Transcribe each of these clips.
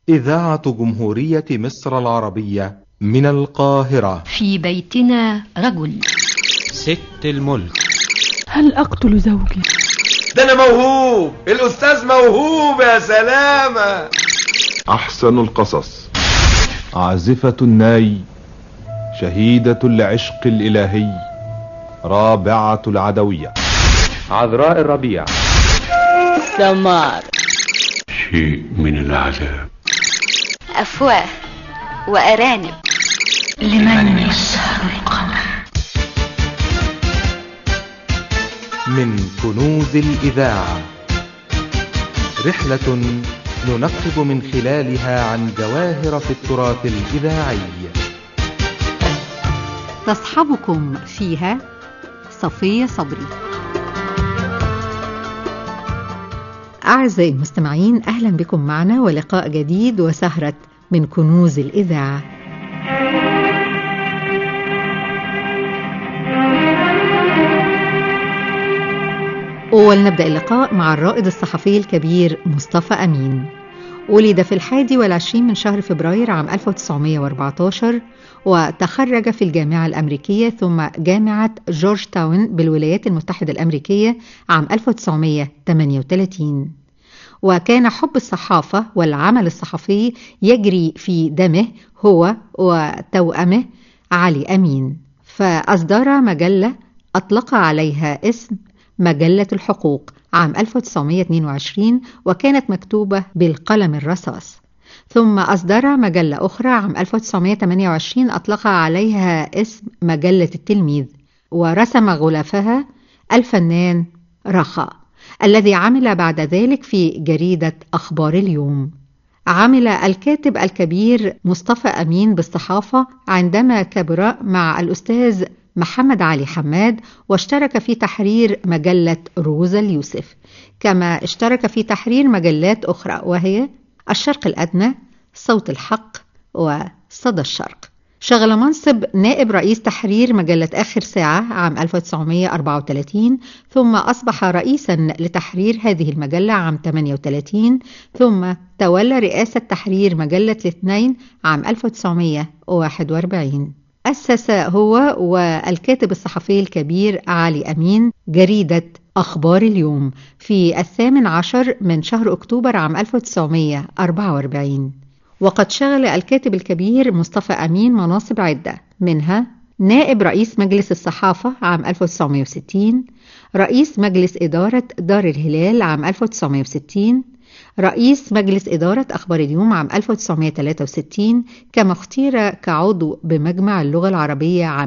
إذاعة جمهورية مصر العربية من القاهرة في بيتنا رجل ست الملك هل أقتل زوجي؟ ده أنا موهوب الأستاذ موهوب يا سلامة أحسن القصص عازفة الناي شهيدة العشق الإلهي رابعة العدوية عذراء الربيع سمار شيء من العذاب أفواه وأرانب لمن يسهر القمر من كنوز الإذاعة رحلة ننقب من خلالها عن جواهر في التراث الإذاعي تصحبكم فيها صفية صبري أعزائي المستمعين أهلا بكم معنا ولقاء جديد وسهرة من كنوز الإذاعة ولنبدأ اللقاء مع الرائد الصحفي الكبير مصطفى أمين ولد في الحادي والعشرين من شهر فبراير عام 1914 وتخرج في الجامعة الأمريكية ثم جامعة جورج تاون بالولايات المتحدة الأمريكية عام 1938 وكان حب الصحافة والعمل الصحفي يجري في دمه هو وتوأمه علي أمين فأصدر مجلة أطلق عليها اسم مجلة الحقوق عام 1922 وكانت مكتوبة بالقلم الرصاص ثم أصدر مجلة أخرى عام 1928 أطلق عليها اسم مجلة التلميذ ورسم غلافها الفنان رخاء الذي عمل بعد ذلك في جريدة أخبار اليوم عمل الكاتب الكبير مصطفى أمين بالصحافة عندما كبر مع الأستاذ محمد علي حماد واشترك في تحرير مجلة روزا اليوسف كما اشترك في تحرير مجلات أخرى وهي الشرق الأدنى صوت الحق وصدى الشرق شغل منصب نائب رئيس تحرير مجلة آخر ساعة عام 1934 ثم أصبح رئيسا لتحرير هذه المجلة عام 38 ثم تولى رئاسة تحرير مجلة الاثنين عام 1941 أسس هو والكاتب الصحفي الكبير علي أمين جريدة أخبار اليوم في الثامن عشر من شهر أكتوبر عام 1944 وقد شغل الكاتب الكبير مصطفى أمين مناصب عدة منها نائب رئيس مجلس الصحافة عام 1960 رئيس مجلس إدارة دار الهلال عام 1960 رئيس مجلس إدارة أخبار اليوم عام 1963 كما اختير كعضو بمجمع اللغة العربية عام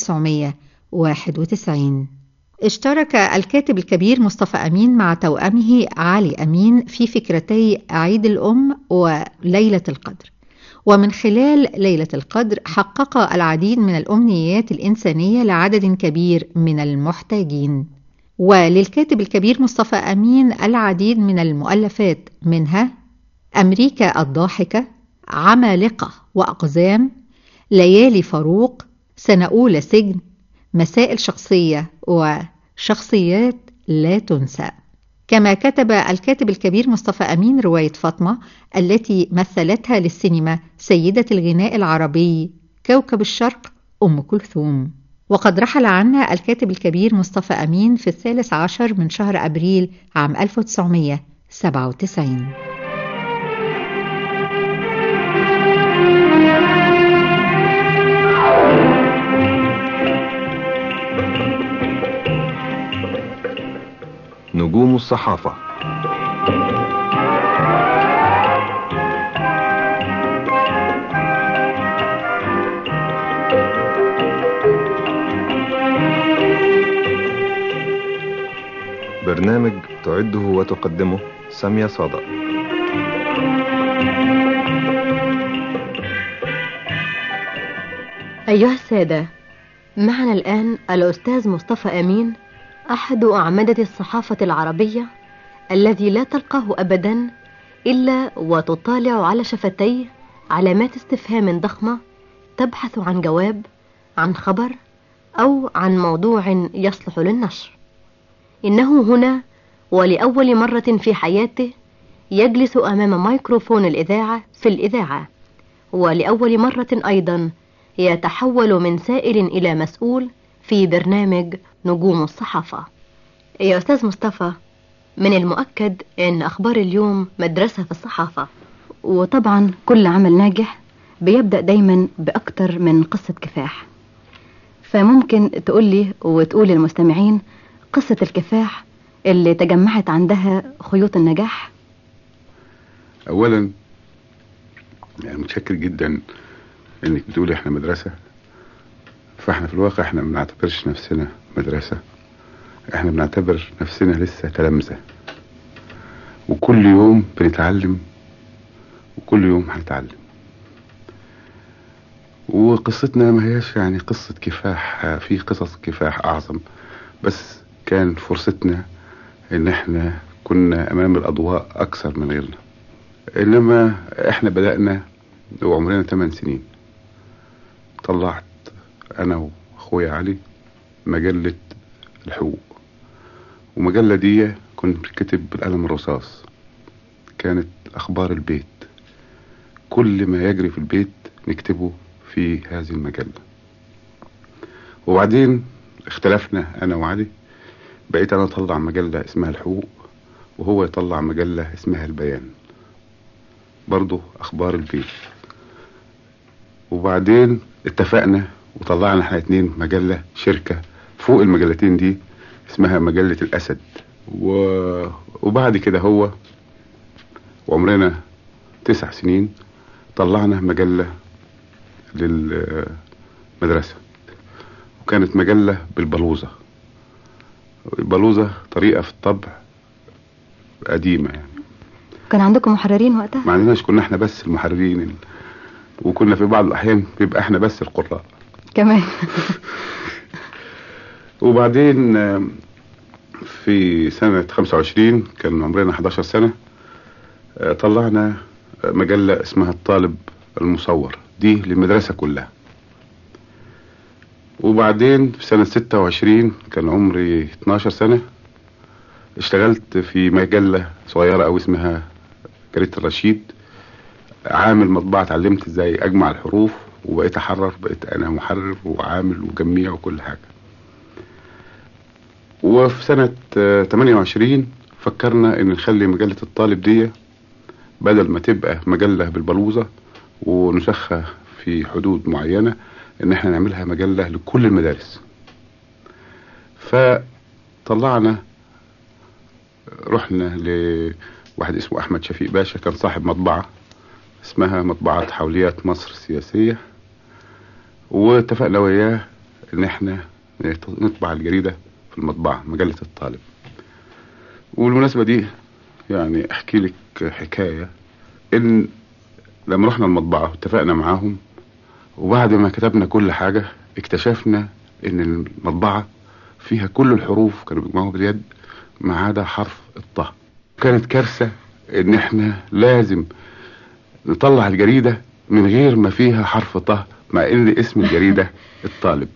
1991 اشترك الكاتب الكبير مصطفى أمين مع توأمه علي أمين في فكرتي عيد الأم وليلة القدر ومن خلال ليلة القدر حقق العديد من الأمنيات الإنسانية لعدد كبير من المحتاجين وللكاتب الكبير مصطفى أمين العديد من المؤلفات منها أمريكا الضاحكة عمالقة وأقزام ليالي فاروق سنة أولى سجن مسائل شخصية وشخصيات لا تنسى كما كتب الكاتب الكبير مصطفى أمين رواية فاطمة التي مثلتها للسينما سيدة الغناء العربي كوكب الشرق أم كلثوم وقد رحل عنا الكاتب الكبير مصطفى أمين في الثالث عشر من شهر أبريل عام 1997 نجوم الصحافة برنامج تعده وتقدمه سامية صادق أيها السادة معنا الآن الأستاذ مصطفى أمين أحد أعمدة الصحافة العربية الذي لا تلقاه أبدا إلا وتطالع على شفتيه علامات استفهام ضخمة تبحث عن جواب عن خبر أو عن موضوع يصلح للنشر إنه هنا ولأول مرة في حياته يجلس أمام ميكروفون الإذاعة في الإذاعة ولأول مرة أيضا يتحول من سائل إلى مسؤول في برنامج نجوم الصحافة يا أستاذ مصطفى من المؤكد أن أخبار اليوم مدرسة في الصحافة وطبعا كل عمل ناجح بيبدأ دايما بأكتر من قصة كفاح فممكن تقولي وتقول للمستمعين قصة الكفاح اللي تجمعت عندها خيوط النجاح اولا يعني متشكر جدا انك بتقولي احنا مدرسة فاحنا في الواقع احنا ما بنعتبرش نفسنا مدرسة احنا بنعتبر نفسنا لسه تلامذة وكل يوم بنتعلم وكل يوم هنتعلم وقصتنا ما هياش يعني قصة كفاح في قصص كفاح أعظم بس كان فرصتنا إن إحنا كنا أمام الأضواء أكثر من غيرنا إنما إحنا بدأنا وعمرنا 8 سنين طلعت أنا وأخويا علي مجلة الحقوق ومجلة دي كنت بتكتب بالقلم الرصاص كانت أخبار البيت كل ما يجري في البيت نكتبه في هذه المجلة وبعدين اختلفنا أنا وعلي بقيت أنا أطلع مجلة اسمها الحقوق وهو يطلع مجلة اسمها البيان برضو أخبار البيت وبعدين اتفقنا وطلعنا احنا اتنين مجلة شركة فوق المجلتين دي اسمها مجلة الأسد و... وبعد كده هو وعمرنا تسع سنين طلعنا مجلة للمدرسة وكانت مجلة بالبلوزة البلوزة طريقة في الطبع قديمة يعني كان عندكم محررين وقتها؟ ما عندناش كنا احنا بس المحررين ال... وكنا في بعض الأحيان بيبقى احنا بس القراء كمان وبعدين في سنة 25 كان عمرنا 11 سنة طلعنا مجلة اسمها الطالب المصور دي للمدرسة كلها وبعدين في سنة 26 كان عمري 12 سنة اشتغلت في مجلة صغيرة أو اسمها جريدة الرشيد عامل مطبعة اتعلمت ازاي اجمع الحروف وبقيت احرر بقيت انا محرر وعامل وجميع وكل حاجة وفي سنة 28 فكرنا ان نخلي مجلة الطالب دي بدل ما تبقى مجلة بالبلوزة ونسخها في حدود معينة ان احنا نعملها مجلة لكل المدارس فطلعنا رحنا لواحد اسمه احمد شفيق باشا كان صاحب مطبعة اسمها مطبعة حوليات مصر السياسية واتفقنا وياه ان احنا نطبع الجريدة في المطبعة مجلة الطالب والمناسبة دي يعني احكي لك حكاية ان لما رحنا المطبعة اتفقنا معاهم وبعد ما كتبنا كل حاجة اكتشفنا ان المطبعة فيها كل الحروف كانوا بيجمعوها باليد ما عدا حرف الطه كانت كارثة ان احنا لازم نطلع الجريدة من غير ما فيها حرف طه مع ان اسم الجريدة الطالب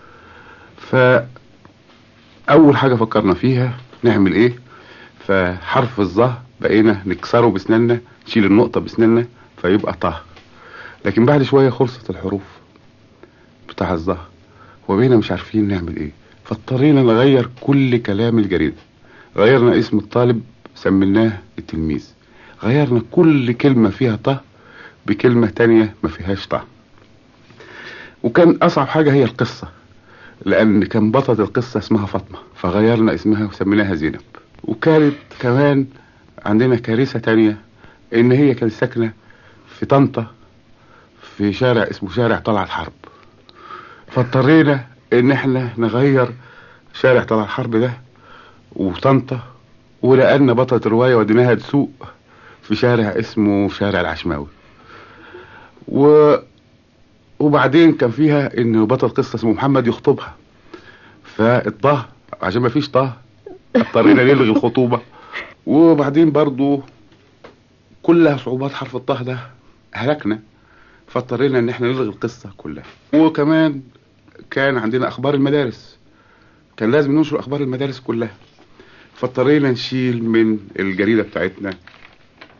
فاول حاجة فكرنا فيها نعمل ايه فحرف الظه بقينا نكسره بسناننا نشيل النقطة بسناننا فيبقى طه لكن بعد شوية خلصت الحروف بتاع الظه وبقينا مش عارفين نعمل ايه فاضطرينا نغير كل كلام الجريدة غيرنا اسم الطالب سميناه التلميذ غيرنا كل كلمة فيها طه بكلمة تانية ما فيهاش طه وكان أصعب حاجة هي القصة لأن كان بطلة القصة اسمها فاطمة فغيرنا اسمها وسميناها زينب وكانت كمان عندنا كارثة تانية إن هي كانت ساكنة في طنطا في شارع اسمه شارع طلعت حرب فاضطرينا إن احنا نغير شارع طلعت حرب ده وطنطا ولأن بطلة الرواية وديناها تسوق في شارع اسمه شارع العشماوي و... وبعدين كان فيها ان بطل قصة اسمه محمد يخطبها فالطه عشان ما فيش طه اضطرينا نلغي الخطوبة وبعدين برضو كلها صعوبات حرف الطه ده هلكنا فاضطرينا ان احنا نلغي القصة كلها وكمان كان عندنا اخبار المدارس كان لازم ننشر اخبار المدارس كلها فاضطرينا نشيل من الجريدة بتاعتنا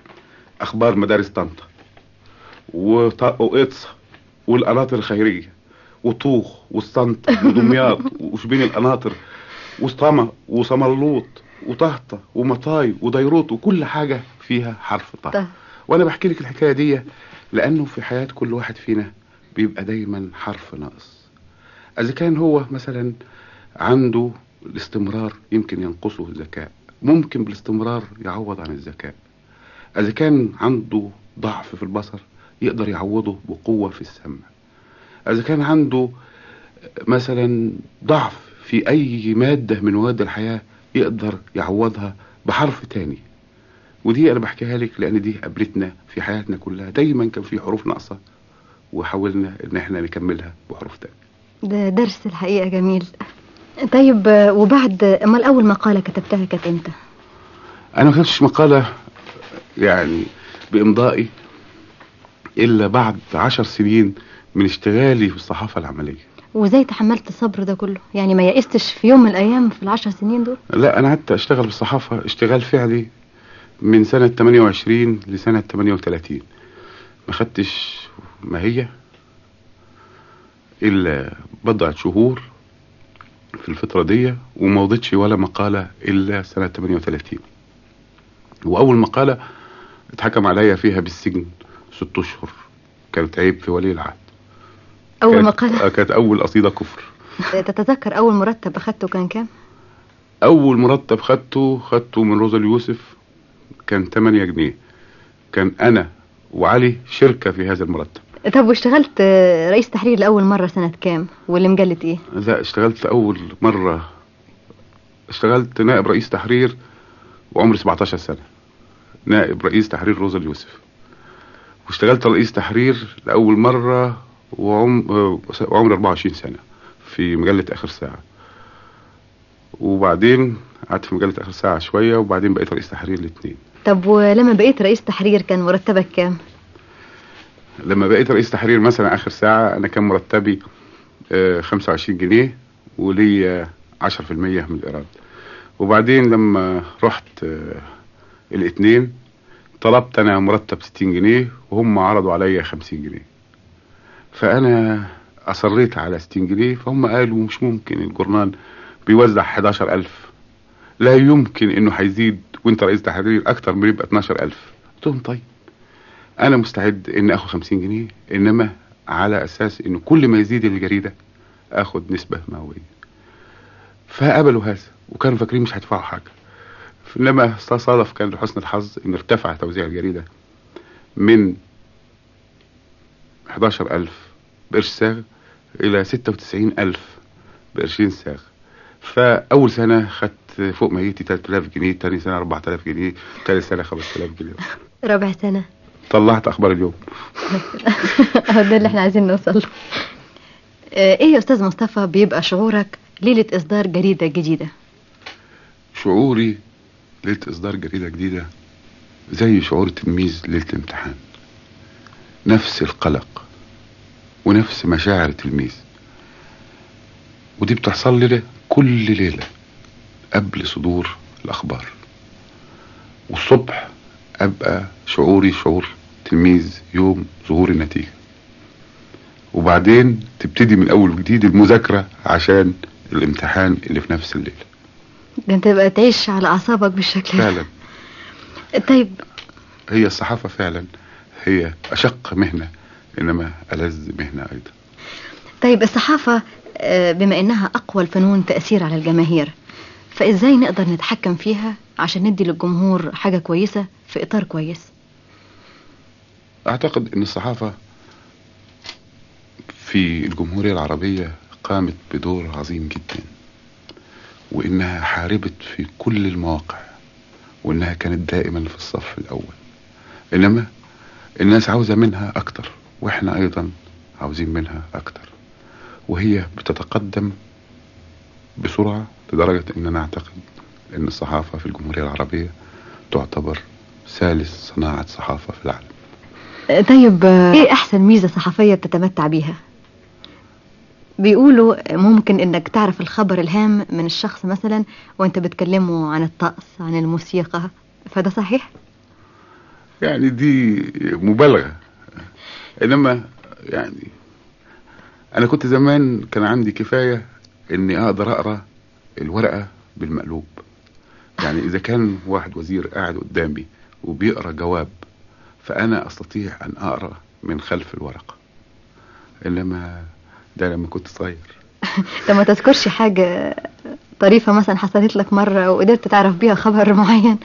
اخبار مدارس طنطا وط- وقطصة والقناطر الخيرية وطوخ والصنط ودمياط وشبين القناطر وسطمة وسملوط وطهطة ومطاي وديروت وكل حاجة فيها حرف طه طه. وانا بحكي لك الحكاية دي لانه في حياة كل واحد فينا بيبقى دايما حرف ناقص اذا كان هو مثلا عنده الاستمرار يمكن ينقصه الذكاء ممكن بالاستمرار يعوض عن الذكاء اذا كان عنده ضعف في البصر يقدر يعوضه بقوة في السمع اذا كان عنده مثلا ضعف في اي مادة من مواد الحياة يقدر يعوضها بحرف تاني ودي انا بحكيها لك لان دي قابلتنا في حياتنا كلها دايما كان في حروف ناقصة وحاولنا ان احنا نكملها بحروف تانية ده درس الحقيقة جميل طيب آه، وبعد امال اول مقالة كتبتها كانت امتى انا ما كتبتش مقالة يعني بامضائي الا بعد عشر سنين من اشتغالي في الصحافة العملية وازاي تحملت الصبر ده كله يعني ما يئستش في يوم من الايام في العشر سنين دول لا انا قعدت اشتغل بالصحافة اشتغال فعلي من سنة 28 لسنة 38 ما خدتش ما هي الا بضعة شهور في الفترة دي وما وضعتش ولا مقالة الا سنة 38 واول مقالة اتحكم عليا فيها بالسجن ست اشهر كانت عيب في ولي العهد اول كانت- مقالة آه، كانت اول قصيدة كفر تتذكر اول مرتب اخدته كان كام اول مرتب خدته خدته من روزا اليوسف كان 8 جنيه كان انا وعلي شركة في هذا المرتب طب واشتغلت آه، رئيس تحرير لاول مرة سنة كام واللي مجلة ايه لا اشتغلت اول مرة اشتغلت نائب رئيس تحرير وعمري 17 سنة نائب رئيس تحرير روزا اليوسف واشتغلت رئيس تحرير لأول مرة وعم... آه، وعمري 24 سنة في مجلة آخر ساعة وبعدين قعدت في مجلة آخر ساعة شوية وبعدين بقيت رئيس تحرير الاثنين طب ولما بقيت رئيس تحرير كان مرتبك كام لما بقيت رئيس تحرير مثلا آخر ساعة أنا كان مرتبي آه، 25 جنيه وليا 10% من الإيراد وبعدين لما رحت آه، الاثنين طلبت أنا مرتب 60 جنيه وهم عرضوا عليا 50 جنيه فأنا أصريت على 60 جنيه فهم قالوا مش ممكن الجورنال بيوزع 11000 لا يمكن إنه هيزيد وأنت رئيس تحرير أكتر من يبقى 12000 قلت لهم طيب انا مستعد ان اخد 50 جنيه انما على اساس ان كل ما يزيد الجريده اخد نسبه مئويه فقبلوا هذا وكانوا فاكرين مش هيدفعوا حاجه انما صادف كان لحسن الحظ ان ارتفع توزيع الجريده من 11000 بقرش ساغ الى 96000 بقرشين ساغ فاول سنه خدت فوق ميتي 3000 جنيه تاني سنه 4000 جنيه تالت سنه 5000 جنيه رابع سنة طلعت اخبار اليوم اهو ده اللي احنا عايزين نوصل له آه، ايه يا استاذ مصطفى بيبقى شعورك ليلة اصدار جريدة جديدة شعوري ليلة إصدار جريدة جديدة زي شعور تلميذ ليلة امتحان نفس القلق ونفس مشاعر التلميذ ودي بتحصل لي كل ليلة قبل صدور الأخبار والصبح أبقى شعوري شعور تلميذ يوم ظهور النتيجة وبعدين تبتدي من أول وجديد المذاكرة عشان الامتحان اللي في نفس الليلة ده انت بقى تعيش على اعصابك بالشكل ده فعلا طيب هي الصحافة فعلا هي أشق مهنة إنما ألذ مهنة أيضا طيب الصحافة آه، بما انها اقوى الفنون تأثير على الجماهير فازاي نقدر نتحكم فيها عشان ندي للجمهور حاجة كويسة في اطار كويس أعتقد أن الصحافة في الجمهورية العربية قامت بدور عظيم جدا وإنها حاربت في كل المواقع وإنها كانت دائما في الصف الأول إنما الناس عاوزة منها أكتر وإحنا أيضا عاوزين منها أكتر وهي بتتقدم بسرعة لدرجة أننا نعتقد أن الصحافة في الجمهورية العربية تعتبر ثالث صناعة صحافة في العالم آه، طيب آه، ايه احسن ميزة صحفية بتتمتع بيها بيقولوا ممكن انك تعرف الخبر الهام من الشخص مثلا وانت بتكلمه عن الطقس عن الموسيقى فده صحيح يعني دي مبالغة انما يعني انا كنت زمان كان عندي كفاية اني اقدر اقرا الورقة بالمقلوب يعني اذا كان واحد وزير قاعد قدامي وبيقرا جواب فانا استطيع ان اقرا من خلف الورقة انما ده لما كنت صغير طب ما تذكرش حاجة طريفة مثلا حصلت لك مرة وقدرت تعرف بيها خبر معين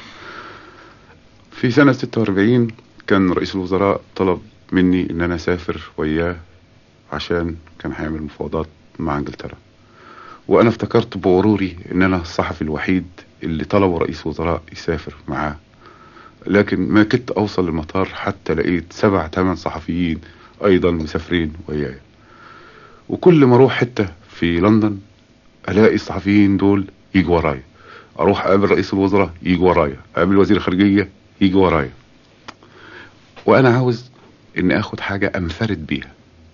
في سنة 46 كان رئيس الوزراء طلب مني ان انا اسافر وياه عشان كان هيعمل مفاوضات مع انجلترا وانا افتكرت بغروري ان انا الصحفي الوحيد اللي طلبه رئيس وزراء يسافر معاه لكن ما كنت اوصل المطار حتى لقيت سبع ثمان صحفيين ايضا مسافرين وياي وكل ما اروح حتة في لندن الاقي الصحفيين دول يجوا ورايا اروح اقابل رئيس الوزراء يجي ورايا اقابل وزير الخارجية يجي ورايا وانا عاوز اني اخد حاجة انفرد بيها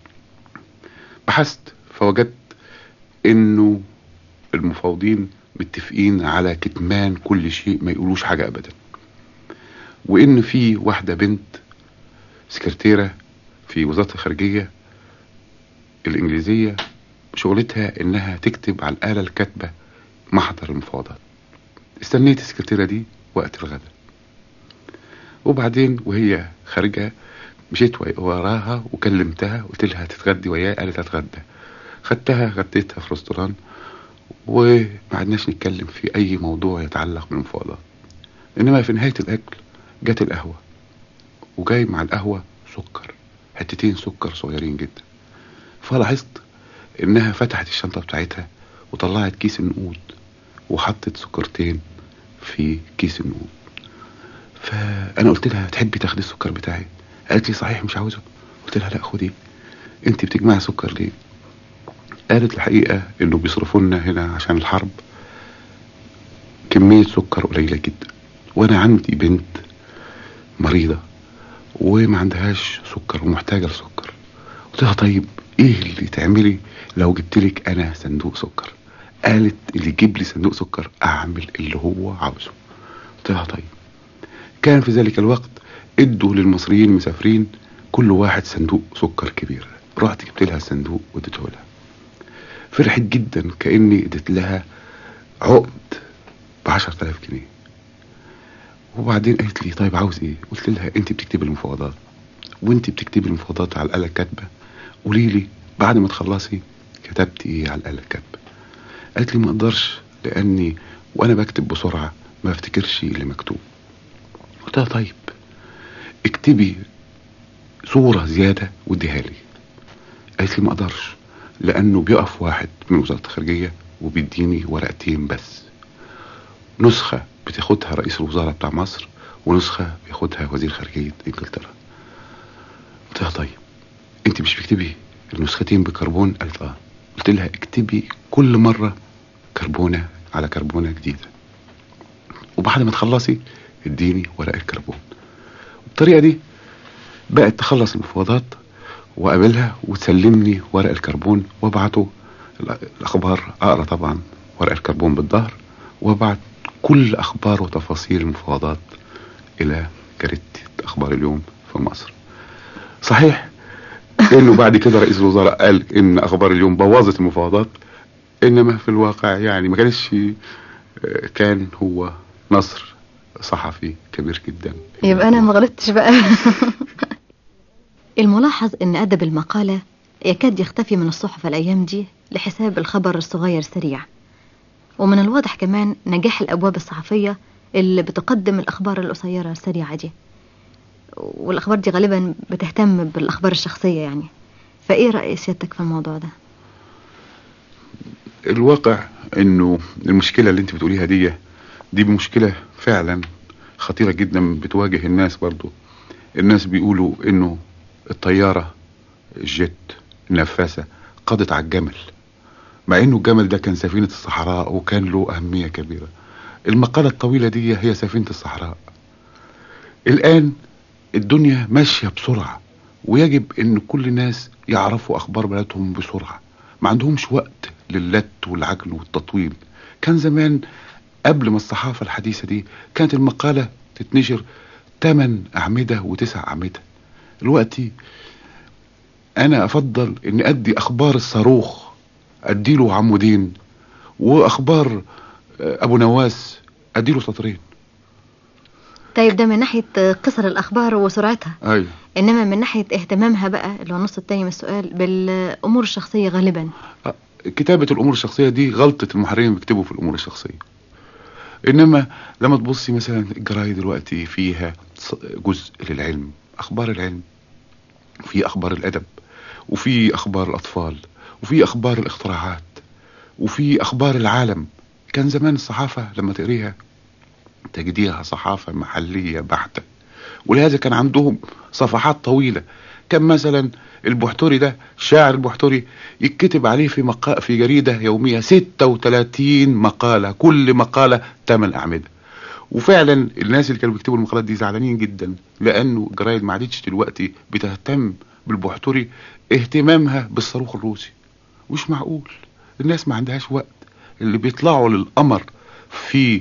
بحثت فوجدت انه المفاوضين متفقين على كتمان كل شيء ما يقولوش حاجة ابدا وان في واحدة بنت سكرتيرة في وزارة الخارجية الانجليزية شغلتها انها تكتب على الآلة الكاتبة محضر المفاوضات استنيت السكرتيرة دي وقت الغداء وبعدين وهي خارجة مشيت وراها وكلمتها قلت لها تتغدي وياي قالت هتغدى خدتها غديتها في رستوران وما عدناش نتكلم في اي موضوع يتعلق بالمفاوضات انما في نهاية الاكل جت القهوة وجاي مع القهوة سكر حتتين سكر صغيرين جدا فلاحظت انها فتحت الشنطة بتاعتها وطلعت كيس النقود وحطت سكرتين في كيس النقود فانا قلت لها تحبي تاخدي السكر بتاعي قالت لي صحيح مش عاوزه قلت لها لا خدي انت بتجمعي سكر ليه قالت الحقيقة انه بيصرفوا لنا هنا عشان الحرب كمية سكر قليلة جدا وانا عندي بنت مريضة وما عندهاش سكر ومحتاجة لسكر قلت لها طيب ايه اللي تعملي لو جبت لك انا صندوق سكر قالت اللي يجيب لي صندوق سكر اعمل اللي هو عاوزه قلت لها طيب كان في ذلك الوقت ادوا للمصريين المسافرين كل واحد صندوق سكر كبير رحت جبت لها الصندوق واديته لها فرحت جدا كاني اديت لها عقد ب 10000 جنيه وبعدين قالت لي طيب عاوز ايه قلت لها انت بتكتبي المفاوضات وانت بتكتبي المفاوضات على الاله الكاتبه قولي لي بعد ما تخلصي كتبت ايه على الاله الكاتبه قالت لي ما اقدرش لاني وانا بكتب بسرعه ما افتكرش اللي مكتوب قلت لها طيب اكتبي صوره زياده واديها لي قالت لي ما اقدرش لانه بيقف واحد من وزاره الخارجيه وبيديني ورقتين بس نسخه بتاخدها رئيس الوزراء بتاع مصر ونسخه بياخدها وزير خارجيه انجلترا قلت لها طيب انت مش بتكتبي النسختين بكربون قالت اه قلت لها اكتبي كل مره كربونه على كربونه جديده وبعد ما تخلصي اديني ورق الكربون بالطريقه دي بقت تخلص المفاوضات وقابلها وتسلمني ورق الكربون وابعته الاخبار اقرا طبعا ورق الكربون بالظهر وابعت كل اخبار وتفاصيل المفاوضات الى جريدة اخبار اليوم في مصر صحيح انه بعد كده رئيس الوزراء قال ان اخبار اليوم بوظت المفاوضات انما في الواقع يعني ما كانش كان هو نصر صحفي كبير جدا يبقى انا ما غلطتش بقى الملاحظ ان ادب المقالة يكاد يختفي من الصحف الايام دي لحساب الخبر الصغير السريع ومن الواضح كمان نجاح الابواب الصحفية اللي بتقدم الاخبار القصيرة السريعة دي والاخبار دي غالبا بتهتم بالاخبار الشخصية يعني فايه رأي سيادتك في الموضوع ده الواقع انه المشكلة اللي انت بتقوليها دي دي مشكلة فعلا خطيرة جدا بتواجه الناس برضو الناس بيقولوا انه الطيارة الجيت النفاسة قضت على الجمل مع انه الجمل ده كان سفينة الصحراء وكان له اهمية كبيرة المقالة الطويلة دي هي سفينة الصحراء الان الدنيا ماشية بسرعة ويجب ان كل الناس يعرفوا اخبار بلادهم بسرعة ما عندهمش وقت للت والعجل والتطويل كان زمان قبل ما الصحافة الحديثة دي كانت المقالة تتنشر تمن اعمدة وتسع اعمدة دلوقتي انا افضل اني ادي اخبار الصاروخ اديله عمودين واخبار ابو نواس اديله سطرين طيب ده من ناحية قصر الأخبار وسرعتها ايوه إنما من ناحية اهتمامها بقى اللي هو النص التاني من السؤال بالأمور الشخصية غالبا كتابة الامور الشخصية دي غلطة المحررين بيكتبوا في الامور الشخصية انما لما تبصي مثلا الجرايد دلوقتي فيها جزء للعلم اخبار العلم وفي اخبار الادب وفي اخبار الاطفال وفي اخبار الاختراعات وفي اخبار العالم كان زمان الصحافة لما تقريها تجديها صحافة محلية بحتة ولهذا كان عندهم صفحات طويلة كان مثلا البحتري ده شاعر البحتري يتكتب عليه في مقا... في جريدة يومية 36 مقالة كل مقالة 8 أعمدة وفعلا الناس اللي كانوا بيكتبوا المقالات دي زعلانين جدا لأنه الجرايد ما عادتش دلوقتي بتهتم بالبحتري اهتمامها بالصاروخ الروسي مش معقول الناس ما عندهاش وقت اللي بيطلعوا للقمر في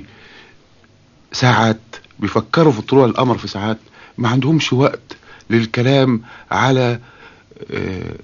ساعات بيفكروا في طلوع القمر في ساعات ما عندهمش وقت للكلام على اه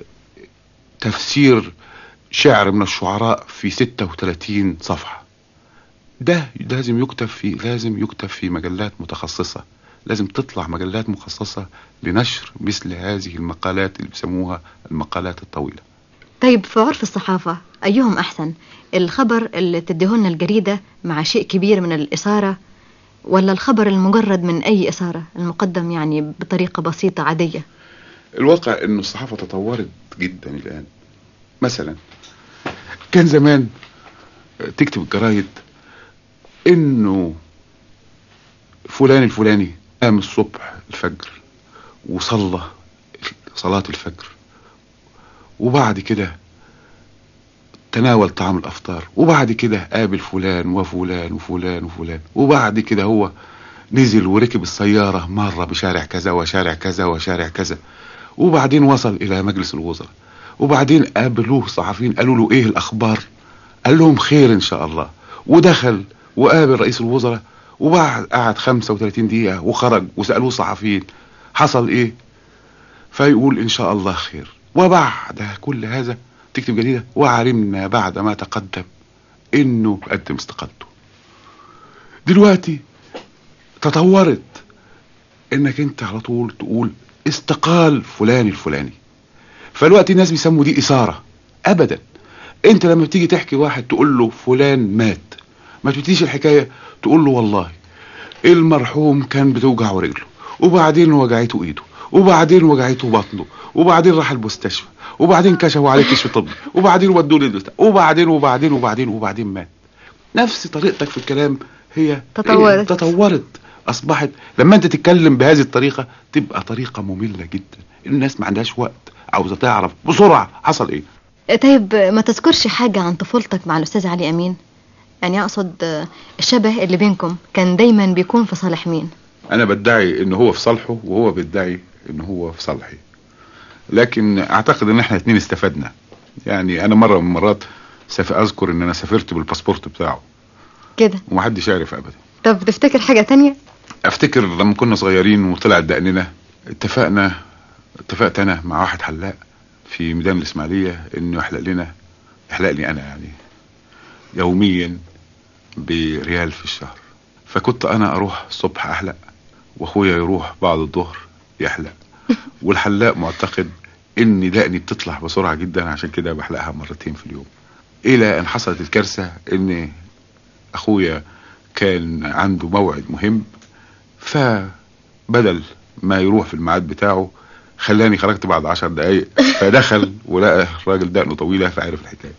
تفسير شعر من الشعراء في 36 صفحة ده لازم يكتب في لازم يكتب في مجلات متخصصة لازم تطلع مجلات مخصصة لنشر مثل هذه المقالات اللي بيسموها المقالات الطويلة طيب في عرف الصحافة أيهم أحسن الخبر اللي تديهولنا الجريدة مع شيء كبير من الإثارة ولا الخبر المجرد من أي إثارة المقدم يعني بطريقة بسيطة عادية الواقع أنه الصحافة تطورت جدا الآن مثلا كان زمان تكتب الجرايد انه فلان الفلاني قام الصبح الفجر وصلى صلاة الفجر وبعد كده تناول طعام الافطار وبعد كده قابل فلان وفلان وفلان وفلان وبعد كده هو نزل وركب السيارة مرة بشارع كذا وشارع كذا وشارع كذا وبعدين وصل الى مجلس الوزراء وبعدين قابلوه صحفيين قالوا له ايه الاخبار قال لهم خير ان شاء الله ودخل وقابل رئيس الوزراء وبعد قعد 35 دقيقة وخرج وسألوه صحفيين حصل ايه فيقول ان شاء الله خير وبعد كل هذا تكتب جديدة وعلمنا بعد ما تقدم انه قدم استقالته دلوقتي تطورت انك انت على طول تقول استقال فلان الفلاني فالوقت الناس بيسموا دي اثارة ابدا انت لما بتيجي تحكي واحد تقول له فلان مات ما تبتديش الحكاية تقول له والله المرحوم كان بتوجعه رجله وبعدين وجعته ايده وبعدين وجعته بطنه وبعدين راح المستشفى وبعدين كشفوا عليه كشف طبي وبعدين ودوه للمستشفى وبعدين وبعدين وبعدين وبعدين مات نفس طريقتك في الكلام هي تطورت تطورت اصبحت لما انت تتكلم بهذه الطريقة تبقى طريقة مملة جدا الناس ما عندهاش وقت عاوزة تعرف بسرعة حصل ايه طيب ما تذكرش حاجة عن طفولتك مع الأستاذ علي أمين يعني أقصد الشبه اللي بينكم كان دايما بيكون في صالح مين أنا بدعي إن هو في صالحه وهو بيدعي إن هو في صالحي لكن أعتقد إن إحنا اتنين استفدنا يعني أنا مرة من المرات سف... أذكر إن أنا سافرت بالباسبورت بتاعه كده ومحدش عارف أبدا طب تفتكر حاجة تانية أفتكر لما كنا صغيرين وطلعت دقننا اتفقنا اتفقت أنا مع واحد حلاق في ميدان الإسماعيلية إنه يحلق لنا يحلق لي أنا يعني يوميا بريال في الشهر فكنت انا اروح الصبح احلق واخويا يروح بعد الظهر يحلق والحلاق معتقد ان دقني بتطلع بسرعة جدا عشان كده بحلقها مرتين في اليوم الى ان حصلت الكارثة ان اخويا كان عنده موعد مهم فبدل ما يروح في الميعاد بتاعه خلاني خرجت بعد عشر دقايق فدخل ولقى الراجل دقنه طويلة فعرف الحكاية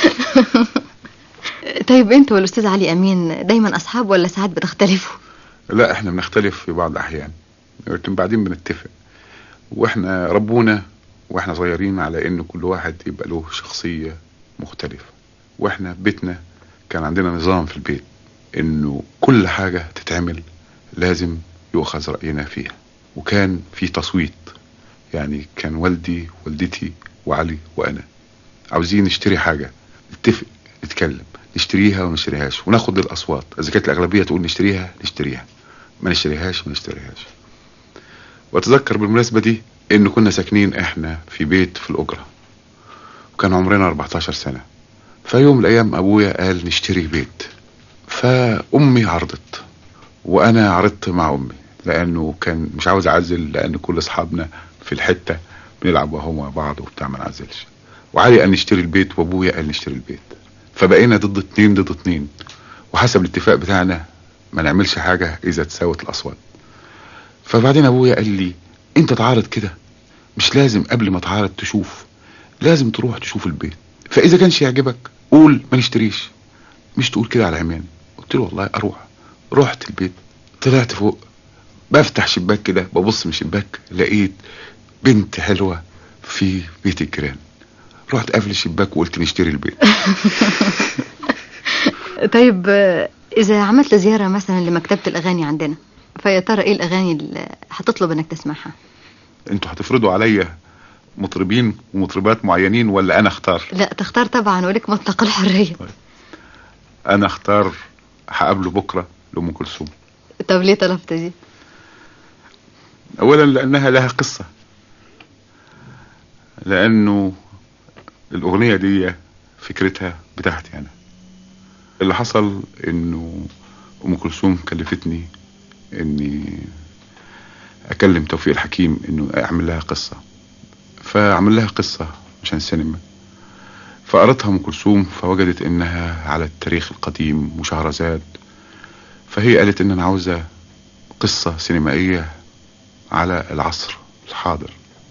طيب انتوا والاستاذ علي امين دايما اصحاب ولا ساعات بتختلفوا لا احنا بنختلف في بعض الاحيان لكن بعدين بنتفق واحنا ربونا واحنا صغيرين على ان كل واحد يبقى له شخصية مختلفة واحنا بيتنا كان عندنا نظام في البيت انه كل حاجة تتعمل لازم يؤخذ رأينا فيها وكان في تصويت يعني كان والدي والدتي وعلي وانا عاوزين نشتري حاجة نتفق نتكلم نشتريها وما نشتريهاش وناخد الاصوات اذا كانت الاغلبيه تقول نشتريها نشتريها ما نشتريهاش ما نشتريهاش واتذكر بالمناسبة دي ان كنا ساكنين احنا في بيت في الاجرة وكان عمرنا 14 سنة فيوم من الايام ابويا قال نشتري بيت فامي عرضت وانا عرضت مع امي لانه كان مش عاوز اعزل لان كل اصحابنا في الحتة بنلعب وهو مع بعض وبتاع ما نعزلش وعلي قال نشتري البيت وابويا قال نشتري البيت فبقينا ضد اتنين ضد اتنين وحسب الاتفاق بتاعنا ما نعملش حاجة اذا تساوت الاصوات فبعدين ابويا قال لي انت تعارض كده مش لازم قبل ما تعارض تشوف لازم تروح تشوف البيت فاذا كانش يعجبك قول ما نشتريش مش تقول كده على عميان قلت له والله اروح رحت البيت طلعت فوق بفتح شباك كده ببص من شباك لقيت بنت حلوة في بيت الجيران رحت قافل الشباك وقلت نشتري البيت طيب آه، إذا عملت زيارة مثلا لمكتبة الأغاني عندنا فيا ترى إيه الأغاني اللي هتطلب إنك تسمعها انتوا هتفرضوا عليا مطربين ومطربات معينين ولا انا اختار لا تختار طبعا ولك مطلق الحرية انا اختار هقابله بكرة لأم كلثوم طب ليه طلبت دي اولا لانها لها قصة لانه الاغنية دي فكرتها بتاعتي انا اللي حصل انه ام كلثوم كلفتني اني اكلم توفيق الحكيم انه اعمل لها قصة فاعمل لها قصة عشان السينما فقرتها ام كلثوم فوجدت انها على التاريخ القديم وشهرزاد فهي قالت ان انا عاوزة قصة سينمائية على العصر الحاضر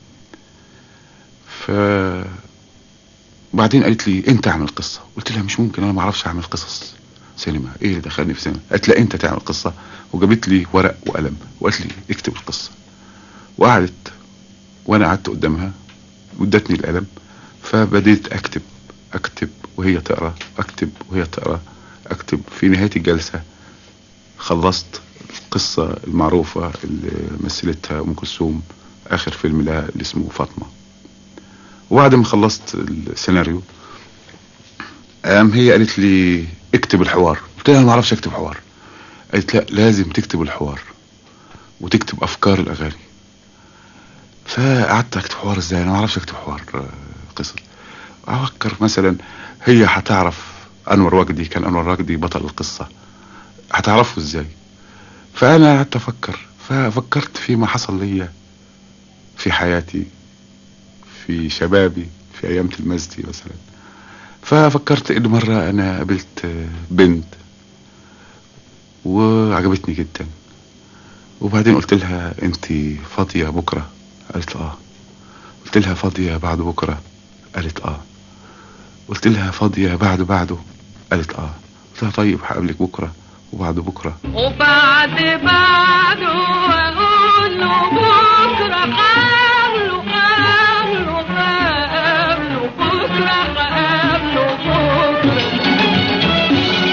ف بعدين قالت لي انت اعمل قصة قلت لها مش ممكن انا ما اعرفش اعمل قصص سينما ايه اللي دخلني في سينما قالت لا انت تعمل قصة وجابت لي ورق وقلم وقالت لي اكتب القصة وقعدت وانا قعدت قدامها وادتني القلم فبديت اكتب اكتب وهي تقرا اكتب وهي تقرا اكتب في نهاية الجلسة خلصت القصة المعروفة اللي مثلتها ام كلثوم اخر فيلم لها اللي اسمه فاطمة وبعد ما خلصت السيناريو قام هي قالت لي اكتب الحوار قلت لها انا ما اعرفش اكتب حوار قالت لا لازم تكتب الحوار وتكتب افكار الاغاني فقعدت اكتب حوار ازاي انا ما اعرفش اكتب حوار آه، قصص افكر مثلا هي هتعرف انور وجدي كان انور وجدي بطل القصة هتعرفه ازاي فانا قعدت افكر ففكرت فيما حصل ليا في حياتي في شبابي في ايام تلمذتي مثلا ففكرت ان مرة انا قابلت بنت وعجبتني جدا وبعدين قلت لها انت فاضية بكرة قالت اه قلت لها فاضية بعد بكرة قالت اه قلت لها فاضية بعد بعده قالت اه قلت لها طيب هقابلك بكرة وبعد بكرة وبعد بعده اقول له بكره قابله قابله قابله بكره قابله بكره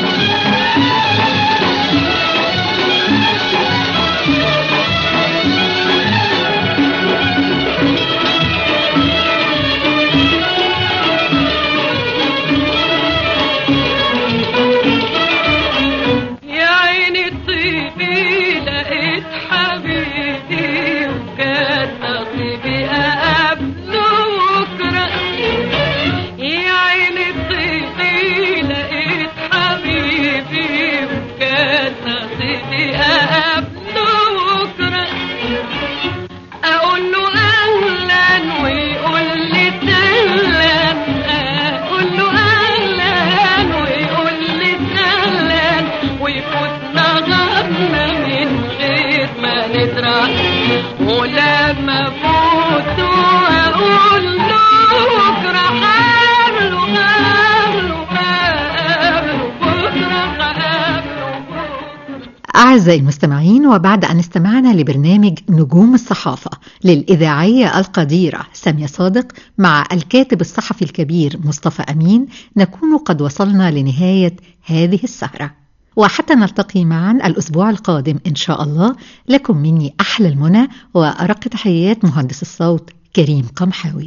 يا عيني طيبي لقيت حبيبي وكان نصيبي اقابله بكره يا عيني طيبي لقيت حبيبي وكان نصيبي اقابله بكره اقول له اهلا ويقول لي سهلا اقول له اهلا ويقول لي سهلا ويفوتنا غرنا من غير ما ندرى ولما فوتوا اقول له بكره قابله قابله قابله بكره قابله أعزائي المستمعين وبعد أن استمعنا لبرنامج نجوم الصحافة للإذاعية القديرة سامية صادق مع الكاتب الصحفي الكبير مصطفى أمين نكون قد وصلنا لنهاية هذه السهرة وحتى نلتقي معا الأسبوع القادم إن شاء الله لكم مني أحلى المنى وأرق تحيات مهندس الصوت كريم قمحاوي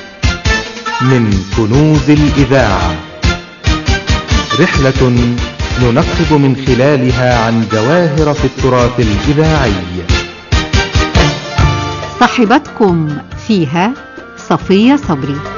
من كنوز الإذاعة رحلة ننقب من خلالها عن جواهر في التراث الإذاعي صاحبتكم فيها صفية صبري